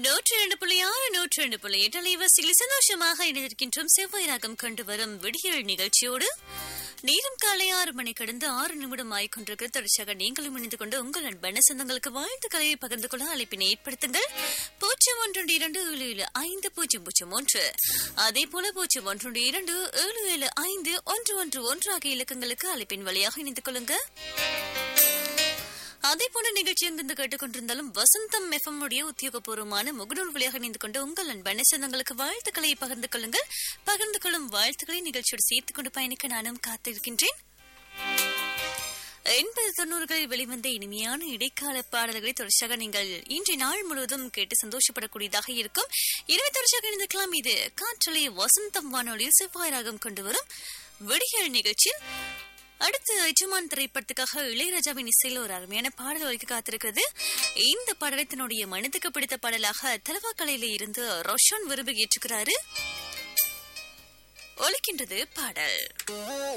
நூற்றி இரண்டு புள்ளி ஆறு நூற்றி இரண்டு புள்ளி எட்டு அலைவரிசையில் சந்தோஷமாக இணைந்திருக்கின்றோம் செவ்வாய் ராகம் கொண்டு வரும் விடியல் நிகழ்ச்சியோடு நேரம் காலை ஆறு மணி கடந்து ஆறு நிமிடம் ஆய்கொண்டிருக்கிற தொடர்ச்சியாக நீங்களும் இணைந்து கொண்டு உங்கள் அன்பான சொந்தங்களுக்கு வாழ்த்துக்களை பகிர்ந்து கொள்ள அழைப்பினை ஏற்படுத்துங்கள் பூஜ்ஜியம் ஒன்று இரண்டு ஏழு ஏழு ஐந்து பூஜ்ஜியம் பூஜ்ஜியம் ஒன்று அதே போல பூஜ்ஜியம் ஒன்று இரண்டு ஏழு ஏழு ஐந்து ஒன்று ஒன்று ஒன்று ஆகிய இலக்கங்களுக்கு அழைப்பின் வழியாக இணைந்து கொள்ளுங்க அதே போன்ற நிகழ்ச்சி எங்கிருந்து கேட்டுக்கொண்டிருந்தாலும் வசந்தம் எஃப்எம் உடைய உத்தியோகபூர்வமான முகநூல் வழியாக இணைந்து கொண்டு உங்கள் அன்பான சொந்தங்களுக்கு வாழ்த்துக்களை பகிர்ந்து கொள்ளுங்கள் பகிர்ந்து கொள்ளும் வாழ்த்துக்களை நிகழ்ச்சியோடு சேர்த்துக் கொண்டு பயணிக்க நானும் காத்திருக்கின்றேன் எண்பது தொண்ணூறுகளில் வெளிவந்த இனிமையான இடைக்கால பாடல்களை தொடர்ச்சியாக நீங்கள் இன்றைய நாள் முழுவதும் கேட்டு சந்தோஷப்படக்கூடியதாக இருக்கும் இரவு தொடர்ச்சியாக இணைந்திருக்கலாம் இது காற்றலை வசந்தம் வானொலியில் செவ்வாய் ராகம் கொண்டு வரும் விடியல் நிகழ்ச்சியில் அடுத்து எஜமான் திரைப்படத்துக்காக இளையராஜாவின் இசையில் ஒரு அருமையான பாடல் ஒழிக்க காத்திருக்கிறது இந்த பாடலை தன்னுடைய மனதுக்கு பிடித்த பாடலாக தலவாக்கலையில இருந்து ரோஷன் விரும்பி ஏற்றுக்கிறாரு ஒலிக்கின்றது பாடல்